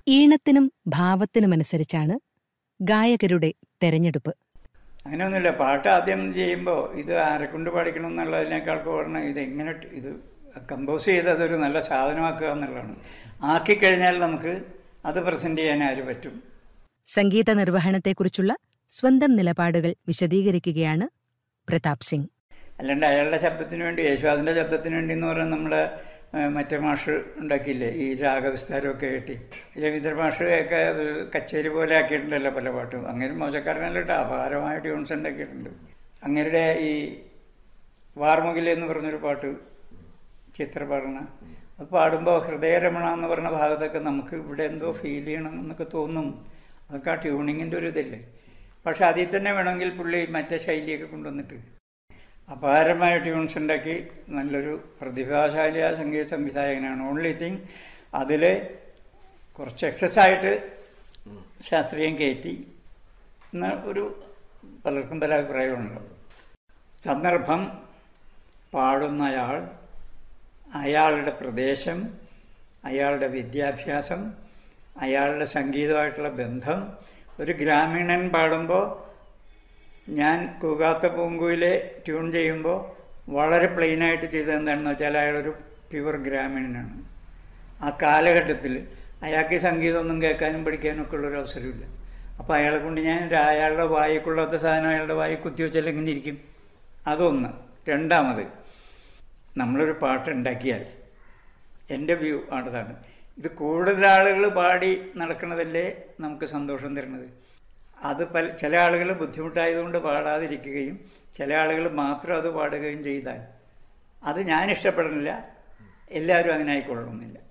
ഈണത്തിനും ഭാവത്തിനുമനുസരിച്ചാണ് ഗായകരുടെ തെരഞ്ഞെടുപ്പ് അങ്ങനെയൊന്നുമില്ല പാട്ട് ആദ്യം ചെയ്യുമ്പോൾ ഇത് ആരെക്കൊണ്ട് പാടിക്കണം എന്നുള്ളതിനേക്കാൾ കൂടുതൽ ഇത് എങ്ങനെ ട്- ഇത് കമ്പോസ് ചെയ്ത് അതൊരു നല്ല സാധനമാക്കുക എന്നുള്ളതാണ് ആക്കിക്കഴിഞ്ഞാൽ നമുക്ക് അത് പ്രസൻറ്റ് ചെയ്യാൻ ആര് പറ്റും സംഗീത നിർവഹണത്തെക്കുറിച്ചുള്ള സ്വന്തം നിലപാടുകൾ വിശദീകരിക്കുകയാണ് പ്രതാപ് സിംഗ് അല്ലാണ്ട് അയാളുടെ ശബ്ദത്തിന് വേണ്ടി യേശുദാസിൻ്റെ ശബ്ദത്തിന് വേണ്ടി എന്ന് പറഞ്ഞാൽ നമ്മുടെ ആ, മറ്റേ മാഷ് ഉണ്ടാക്കിയില്ലേ ഈ രാഗവിസ്താരമൊക്കെ കെട്ടി രവീന്ദ്ര മാഷ് ഒക്കെ അത് കച്ചേരി പോലെ ആക്കിയിട്ടുണ്ടല്ലോ പല പാട്ടും അങ്ങനെ മോശക്കാരനല്ല കേട്ടോ അപാരമായ ട്യൂൺസ് ഉണ്ടാക്കിയിട്ടുണ്ട് അങ്ങരുടെ ഈ വാർമുകിൽ എന്ന് പറഞ്ഞൊരു പാട്ട് ചിത്ര പാടണ അത് പാടുമ്പോൾ ഹൃദയരമണ എന്ന് പറഞ്ഞ ഭാഗത്തൊക്കെ നമുക്ക് ഇവിടെ എന്തോ ഫീൽ ചെയ്യണം എന്നൊക്കെ തോന്നും അതൊക്കെ ആ ട്യൂണിങ്ങിൻ്റെ ഒരു ഇതല്ലേ പക്ഷെ അതിൽ തന്നെ വേണമെങ്കിൽ പുള്ളി മറ്റേ ശൈലിയൊക്കെ കൊണ്ടുവന്നിട്ട് അപാരമായ ട്യൂൺസ് ഉണ്ടാക്കി നല്ലൊരു പ്രതിഭാശാലിയായ സംഗീത സംവിധായകനാണ് ഓൺലി തിങ് അതിൽ കുറച്ച് എക്സസ് ആയിട്ട് ശാസ്ത്രീയം കയറ്റി എന്ന ഒരു പലർക്കും പല അഭിപ്രായമുണ്ട് സന്ദർഭം പാടുന്നയാൾ അയാളുടെ പ്രദേശം അയാളുടെ വിദ്യാഭ്യാസം അയാളുടെ സംഗീതമായിട്ടുള്ള ബന്ധം ഒരു ഗ്രാമീണൻ പാടുമ്പോൾ ഞാൻ കൂകാത്ത പൂങ്കുയിലെ ട്യൂൺ ചെയ്യുമ്പോൾ വളരെ പ്ലെയിനായിട്ട് ചെയ്തത് എന്താണെന്ന് വെച്ചാൽ അയാളൊരു പ്യുവർ ഗ്രാമീണനാണ് ആ കാലഘട്ടത്തിൽ അയാൾക്ക് ഈ സംഗീതമൊന്നും കേൾക്കാനും പഠിക്കാനും ഒക്കെ ഉള്ളൊരു അവസരമില്ല അപ്പോൾ അയാളെ കൊണ്ട് ഞാൻ ഒരു അയാളുടെ വായിക്കൊള്ളാത്ത സാധനം അയാളുടെ വായി കുത്തി വെച്ചാൽ എങ്ങനെ ഇരിക്കും അതൊന്ന് രണ്ടാമത് നമ്മളൊരു പാട്ട് ഉണ്ടാക്കിയാൽ എൻ്റെ വ്യൂ ആണതാണ് ഇത് കൂടുതൽ ആളുകൾ പാടി നടക്കുന്നതല്ലേ നമുക്ക് സന്തോഷം തരുന്നത് അത് പല ചില ആളുകൾ ബുദ്ധിമുട്ടായതുകൊണ്ട് പാടാതിരിക്കുകയും ചില ആളുകൾ മാത്രം അത് പാടുകയും ചെയ്താൽ അത് ഞാൻ ഇഷ്ടപ്പെടുന്നില്ല എല്ലാവരും അങ്ങനെ ആയിക്കൊള്ളണമെന്നില്ല